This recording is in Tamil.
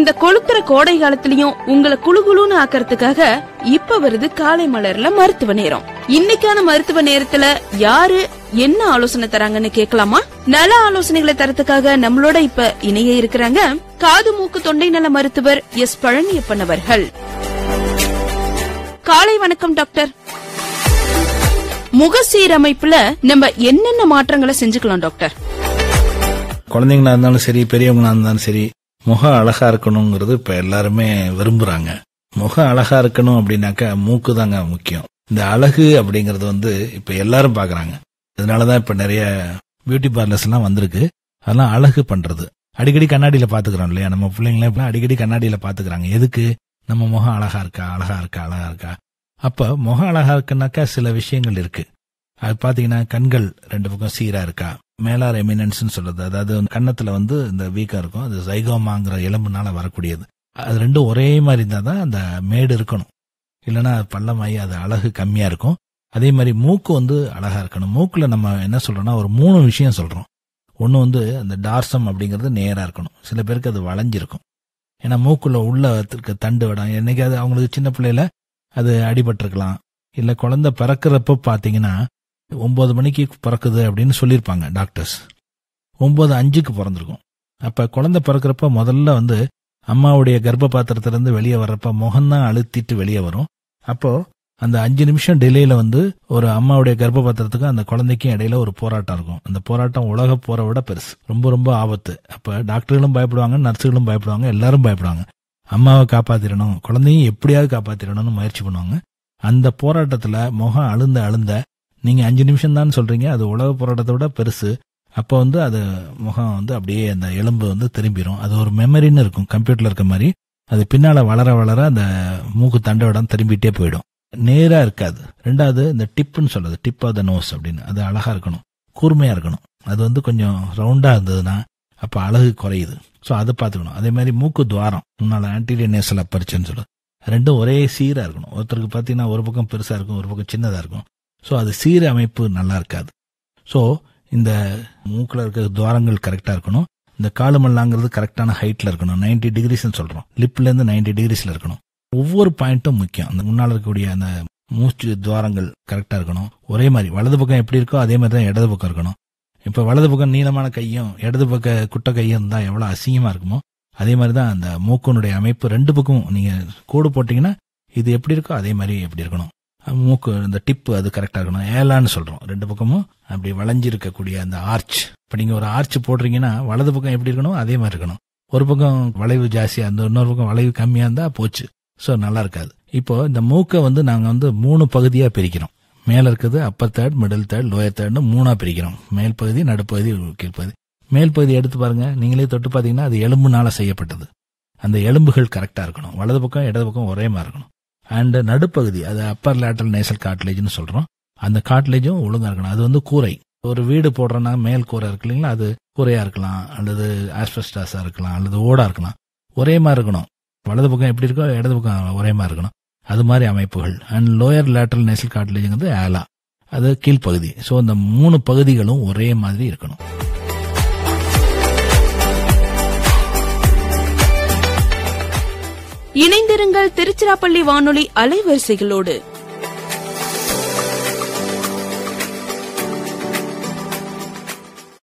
இந்த கொளுத்துற கோடை காலத்திலயும் உங்களை குளுகுளுன்னு ஆக்கறதுக்காக இப்ப வருது காலை மலர்ல மருத்துவ நேரம் இன்னைக்கான மருத்துவ நேரத்துல யாரு என்ன ஆலோசனை தராங்கன்னு கேட்கலாமா நல ஆலோசனைகளை தரத்துக்காக நம்மளோட இப்ப இணைய இருக்கிறாங்க காது மூக்கு தொண்டை நல மருத்துவர் எஸ் பழனியப்பன் அவர்கள் காலை வணக்கம் டாக்டர் முக சீரமைப்புல நம்ம என்னென்ன மாற்றங்களை செஞ்சுக்கலாம் டாக்டர் குழந்தைங்களா இருந்தாலும் சரி பெரியவங்களா இருந்தாலும் சரி முகம் அழகா இருக்கணுங்கிறது இப்ப எல்லாருமே விரும்புறாங்க முகம் அழகா இருக்கணும் அப்படின்னாக்கா மூக்கு தாங்க முக்கியம் இந்த அழகு அப்படிங்கறது வந்து இப்ப எல்லாரும் பாக்குறாங்க அதனாலதான் இப்ப நிறைய பியூட்டி பார்லர்ஸ் எல்லாம் வந்திருக்கு அதெல்லாம் அழகு பண்றது அடிக்கடி கண்ணாடியில பாத்துக்கிறோம் இல்லையா நம்ம பிள்ளைங்கள இப்ப அடிக்கடி கண்ணாடியில பாத்துக்கிறாங்க எதுக்கு நம்ம முகம் அழகா இருக்கா அழகா இருக்கா அழகா இருக்கா அப்ப முகம் அழகா இருக்குனாக்கா சில விஷயங்கள் இருக்கு அது பாத்தீங்கன்னா கண்கள் ரெண்டு பக்கம் சீரா இருக்கா மேலார் எமினன்ஸ் சொல்றது அதாவது வந்து கன்னத்துல வந்து இந்த வீக்கா இருக்கும் அது சைகோமாங்கிற எலும்புனால வரக்கூடியது அது ரெண்டும் ஒரே மாதிரி இருந்தா தான் அந்த மேடு இருக்கணும் இல்லைன்னா அது பள்ளமாயி அது அழகு கம்மியா இருக்கும் அதே மாதிரி மூக்கு வந்து அழகா இருக்கணும் மூக்குல நம்ம என்ன சொல்றோம்னா ஒரு மூணு விஷயம் சொல்றோம் ஒன்னு வந்து அந்த டார்சம் அப்படிங்கிறது நேரா இருக்கணும் சில பேருக்கு அது வளைஞ்சிருக்கும் ஏன்னா மூக்குள்ள உள்ள இருக்க தண்டு விடம் என்னைக்காவது அவங்களுக்கு சின்ன பிள்ளையில அது அடிபட்டிருக்கலாம் இல்ல குழந்தை பிறக்கிறப்ப பாத்தீங்கன்னா ஒன்பது மணிக்கு பிறக்குது அப்படின்னு சொல்லியிருப்பாங்க டாக்டர்ஸ் ஒன்பது அஞ்சுக்கு பிறந்திருக்கும் அப்ப குழந்தை பிறக்கிறப்ப முதல்ல வந்து அம்மாவுடைய கர்ப்ப பாத்திரத்திலிருந்து வெளியே வர்றப்ப முகம்தான் அழுத்திட்டு வெளியே வரும் அப்போ அந்த அஞ்சு நிமிஷம் டிலேல வந்து ஒரு அம்மாவுடைய கர்ப்ப பாத்திரத்துக்கும் அந்த குழந்தைக்கும் இடையில ஒரு போராட்டம் இருக்கும் அந்த போராட்டம் உலக போரை விட பெருசு ரொம்ப ரொம்ப ஆபத்து அப்ப டாக்டர்களும் பயப்படுவாங்க நர்ஸுகளும் பயப்படுவாங்க எல்லாரும் பயப்படுவாங்க அம்மாவை காப்பாத்திரணும் குழந்தையும் எப்படியாவது காப்பாத்திரணும்னு முயற்சி பண்ணுவாங்க அந்த போராட்டத்துல முகம் அழுந்த அழுந்த நீங்க அஞ்சு நிமிஷம் தான் சொல்றீங்க அது உலக போராட்டத்தை விட பெருசு அப்போ வந்து அது முகம் வந்து அப்படியே அந்த எலும்பு வந்து திரும்பிடும் அது ஒரு மெமரின்னு இருக்கும் கம்ப்யூட்டர்ல இருக்க மாதிரி அது பின்னால வளர வளர அந்த மூக்கு தண்டோடம் திரும்பிட்டே போயிடும் நேரா இருக்காது ரெண்டாவது இந்த டிப்புன்னு சொல்றது டிப் ஆஃப் த நோஸ் அப்படின்னு அது அழகா இருக்கணும் கூர்மையா இருக்கணும் அது வந்து கொஞ்சம் ரவுண்டா இருந்ததுன்னா அப்ப அழகு குறையுது ஸோ அதை பார்த்துக்கணும் அதே மாதிரி மூக்கு துவாரம் முன்னால ஆன்டீரியர் நேசல் அப்பரிச்சுன்னு சொல்லுது ரெண்டும் ஒரே சீரா இருக்கணும் ஒருத்தருக்கு பார்த்தீங்கன்னா ஒரு பக்கம் பெருசா இருக்கும் ஒரு பக்கம் சின்னதா இருக்கும் ஸோ அது சீர அமைப்பு நல்லா இருக்காது ஸோ இந்த மூக்கில் இருக்க துவாரங்கள் கரெக்டாக இருக்கணும் இந்த காலுமல்லாங்கிறது கரெக்டான ஹைட்ல இருக்கணும் நைன்டி டிகிரிஸ்னு சொல்றோம் லிப்ல இருந்து நைன்டி டிகிரிஸ்ல இருக்கணும் ஒவ்வொரு பாயிண்ட்டும் முக்கியம் அந்த முன்னால் இருக்கக்கூடிய அந்த மூச்சு துவாரங்கள் கரெக்டா இருக்கணும் ஒரே மாதிரி வலது பக்கம் எப்படி இருக்கோ அதே மாதிரி தான் இடது பக்கம் இருக்கணும் இப்ப வலது பக்கம் நீளமான கையும் இடது பக்க குட்டை கையும் இருந்தா எவ்வளவு அசிங்கமா இருக்குமோ அதே மாதிரி தான் அந்த மூக்கனுடைய அமைப்பு ரெண்டு பக்கமும் நீங்க கோடு போட்டீங்கன்னா இது எப்படி இருக்கோ அதே மாதிரி எப்படி இருக்கணும் மூக்கு இந்த டிப்பு அது கரெக்டா இருக்கணும் ஏலான்னு சொல்றோம் ரெண்டு பக்கமும் அப்படி வளைஞ்சு இருக்கக்கூடிய அந்த ஆர்ச் இப்ப நீங்க ஒரு ஆர்ச் போடுறீங்கன்னா வலது பக்கம் எப்படி இருக்கணும் அதே மாதிரி இருக்கணும் ஒரு பக்கம் வளைவு ஜாஸ்தியா அந்த இன்னொரு பக்கம் வளைவு கம்மியா இருந்தா போச்சு சோ நல்லா இருக்காது இப்போ இந்த மூக்கை வந்து நாங்க வந்து மூணு பகுதியா பிரிக்கிறோம் மேல இருக்குது upper third middle third lower தேர்ட்னு மூணா பிரிக்கிறோம் மேல் பகுதி நடுப்பகுதி கீழ்ப்பகுதி மேல் பகுதி எடுத்து பாருங்க நீங்களே தொட்டு பாத்தீங்கன்னா அது எலும்புனால செய்யப்பட்டது அந்த எலும்புகள் கரெக்டா இருக்கணும் வலது பக்கம் இடது பக்கம் ஒரே மாதிரி இருக்கணும் அண்ட் நடுப்பகுதி அது அப்பர் லேட்டரல் நேசல் காட்லேஜ்னு சொல்றோம் அந்த காட்லேஜும் ஒழுங்கா இருக்கணும் அது வந்து கூரை ஒரு வீடு போடுறோம்னா மேல் கூரை இருக்கு இல்லைங்களா அது கூரையா இருக்கலாம் அல்லது ஆஸ்பெஸ்டாஸா இருக்கலாம் அல்லது ஓடா இருக்கலாம் ஒரே மாதிரி இருக்கணும் வலது பக்கம் எப்படி இருக்கோ இடது பக்கம் ஒரே மாதிரி இருக்கணும் அது மாதிரி அமைப்புகள் அண்ட் லோயர் லேட்டரல் நேசல் காட்லேஜுங்கிறது ஆலா அது கீழ்ப்பகுதி ஸோ இந்த மூணு பகுதிகளும் ஒரே மாதிரி இருக்கணும் இணைந்திருங்கள் திருச்சிராப்பள்ளி வானொலி அலைவரிசைகளோடு